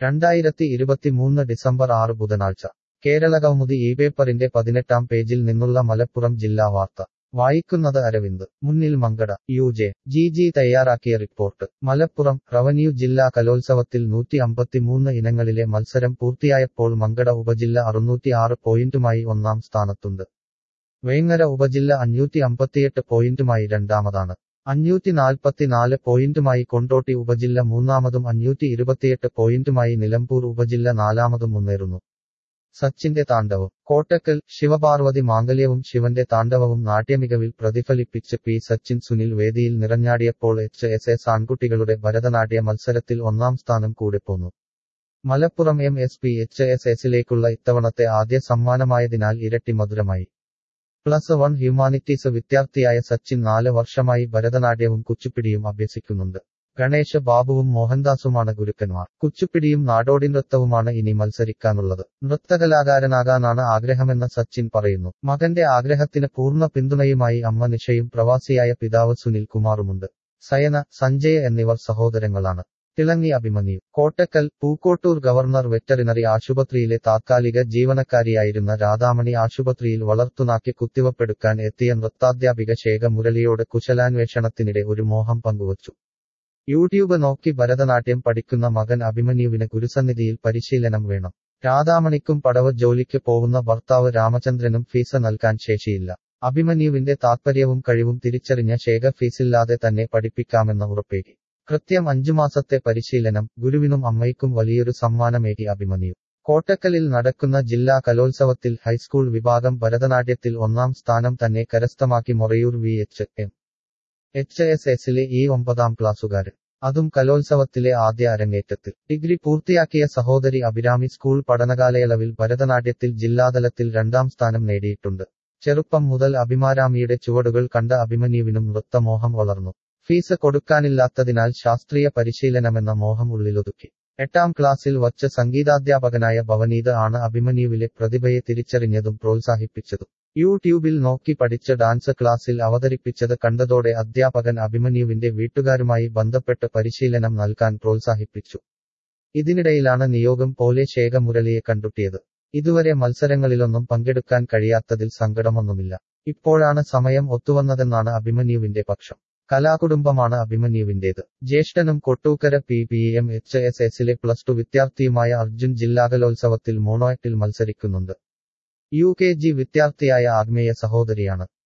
രണ്ടായിരത്തി ഇരുപത്തിമൂന്ന് ഡിസംബർ ആറ് ബുധനാഴ്ച കേരള കൗമുദി ഈ പേപ്പറിന്റെ പതിനെട്ടാം പേജിൽ നിന്നുള്ള മലപ്പുറം ജില്ലാ വാർത്ത വായിക്കുന്നത് അരവിന്ദ് മുന്നിൽ Mankada U J G G തയ്യാറാക്കിയ റിപ്പോർട്ട് മലപ്പുറം റവന്യൂ ജില്ലാ കലോത്സവത്തിൽ നൂറ്റി അമ്പത്തിമൂന്ന് ഇനങ്ങളിലെ മത്സരം പൂർത്തിയായപ്പോൾ മങ്കട ഉപജില്ല അറുന്നൂറ്റി ആറ് പോയിന്റുമായി ഒന്നാം സ്ഥാനത്തുണ്ട് വേങ്ങര ഉപജില്ല അഞ്ഞൂറ്റി അമ്പത്തിയെട്ട് പോയിന്റുമായി രണ്ടാമതാണ് അഞ്ഞൂറ്റി നാൽപ്പത്തിനാല് പോയിന്റുമായി കൊണ്ടോട്ടി ഉപജില്ല മൂന്നാമതും അഞ്ഞൂറ്റി ഇരുപത്തിയെട്ട് പോയിന്റുമായി നിലമ്പൂർ ഉപജില്ല നാലാമതും മുന്നേറുന്നു സച്ചിന്റെ താണ്ഡവം കോട്ടക്കൽ ശിവപാർവതി മാംഗല്യവും ശിവന്റെ താണ്ഡവവും നാട്യമികവിൽ പ്രതിഫലിപ്പിച്ച് പി സച്ചിൻ സുനിൽ വേദിയിൽ നിറഞ്ഞാടിയപ്പോൾ എച്ച് എസ് എസ് ആൺകുട്ടികളുടെ ഭരതനാട്യ മത്സരത്തിൽ ഒന്നാം സ്ഥാനം കൂടിപ്പോന്നു Malappuram M S P H S എസിലേക്കുള്ള ഇത്തവണത്തെ ആദ്യ സമ്മാനമായതിനാൽ ഇരട്ടി മധുരമായി പ്ലസ് വൺ ഹ്യൂമാനിറ്റീസ് വിദ്യാർത്ഥിയായ സച്ചിൻ നാല് വർഷമായി ഭരതനാട്യവും കുച്ചുപ്പിടിയും അഭ്യസിക്കുന്നുണ്ട് ഗണേശ ബാബുവും മോഹൻദാസുമാണ് ഗുരുക്കന്മാർ കുച്ചുപ്പിടിയും നാടോടി നൃത്തവുമാണ് ഇനി മത്സരിക്കാനുള്ളത് നൃത്തകലാകാരനാകാനാണ് ആഗ്രഹമെന്ന് സച്ചിൻ പറയുന്നു മകന്റെ ആഗ്രഹത്തിന് പൂർണ്ണ പിന്തുണയുമായി അമ്മ നിഷയും പ്രവാസിയായ പിതാവ് സുനിൽ കുമാറുമുണ്ട് സയന സഞ്ജയ എന്നിവർ സഹോദരങ്ങളാണ് തിളങ്ങി അഭിമന്യു കോട്ടക്കൽ പൂക്കോട്ടൂർ ഗവർണർ വെറ്ററിനറി ആശുപത്രിയിലെ താത്കാലിക ജീവനക്കാരിയായിരുന്ന രാധാമണി ആശുപത്രിയിൽ വളർത്തുനാക്കി കുത്തിവപ്പെടുക്കാൻ എത്തിയ നൃത്താധ്യാപിക ശേഖ മുരളിയോട് കുശലാന്വേഷണത്തിനിടെ ഒരു മോഹം പങ്കുവച്ചു യൂട്യൂബ് നോക്കി ഭരതനാട്യം പഠിക്കുന്ന മകൻ അഭിമന്യുവിന് ഗുരുസന്നിധിയിൽ പരിശീലനം വേണം രാധാമണിക്കും പടവ് ജോലിക്ക് പോവുന്ന ഭർത്താവ് രാമചന്ദ്രനും ഫീസ് നൽകാൻ ശേഷിയില്ല അഭിമന്യുവിന്റെ താത്പര്യവും കഴിവും തിരിച്ചറിഞ്ഞ ശേഖ ഫീസില്ലാതെ തന്നെ പഠിപ്പിക്കാമെന്ന് ഉറപ്പേകി കൃത്യം അഞ്ചു മാസത്തെ പരിശീലനം ഗുരുവിനും അമ്മയ്ക്കും വലിയൊരു സമ്മാനമേകി അഭിമന്യു കോട്ടക്കലിൽ നടക്കുന്ന ജില്ലാ കലോത്സവത്തിൽ ഹൈസ്കൂൾ വിഭാഗം ഭരതനാട്യത്തിൽ ഒന്നാം സ്ഥാനം തന്നെ കരസ്ഥമാക്കി Morayur V H M H S എസിലെ ഈ ഒമ്പതാം ക്ലാസ്സുകാരൻ അതും കലോത്സവത്തിലെ ആദ്യ അരങ്ങേറ്റത്തിൽ ഡിഗ്രി പൂർത്തിയാക്കിയ സഹോദരി അഭിരാമി സ്കൂൾ പഠനകാലയളവിൽ ഭരതനാട്യത്തിൽ ജില്ലാതലത്തിൽ രണ്ടാം സ്ഥാനം നേടിയിട്ടുണ്ട് ചെറുപ്പം മുതൽ അഭിമാരാമിയുടെ ചുവടുകൾ കണ്ട അഭിമന്യുവിനും നൃത്തമോഹം വളർന്നു ഫീസ് കൊടുക്കാനില്ലാത്തതിനാൽ ശാസ്ത്രീയ പരിശീലനമെന്ന മോഹം ഉള്ളിലൊതുക്കി എട്ടാം ക്ലാസ്സിൽ വച്ച് സംഗീതാധ്യാപകനായ ഭവനീത് ആണ് അഭിമന്യുവിലെ പ്രതിഭയെ തിരിച്ചറിഞ്ഞതും പ്രോത്സാഹിപ്പിച്ചതും യൂട്യൂബിൽ നോക്കി പഠിച്ച ഡാൻസ് ക്ലാസ്സിൽ അവതരിപ്പിച്ചത് കണ്ടതോടെ അധ്യാപകൻ അഭിമന്യുവിന്റെ വീട്ടുകാരുമായി ബന്ധപ്പെട്ട് പരിശീലനം നൽകാൻ പ്രോത്സാഹിപ്പിച്ചു ഇതിനിടയിലാണ് നിയോഗം പോലെ ശേഖ മുരളിയെ കണ്ടുട്ടിയത് ഇതുവരെ മത്സരങ്ങളിലൊന്നും പങ്കെടുക്കാൻ കഴിയാത്തതിൽ സങ്കടമൊന്നുമില്ല ഇപ്പോഴാണ് സമയം ഒത്തുവന്നതെന്നാണ് അഭിമന്യുവിന്റെ പക്ഷം കലാകുടുംബമാണ് അഭിമന്യുവിന്റേത് ജ്യേഷ്ഠനും Kottukkara P P M H S എസിലെ പ്ലസ് ടു വിദ്യാർത്ഥിയുമായ അർജുൻ ജില്ലാകലോത്സവത്തിൽ മോണോയാക്ടിൽ മത്സരിക്കുന്നുണ്ട് യു കെ ജി വിദ്യാർത്ഥിയായ ആഗ്മേയ സഹോദരിയാണ്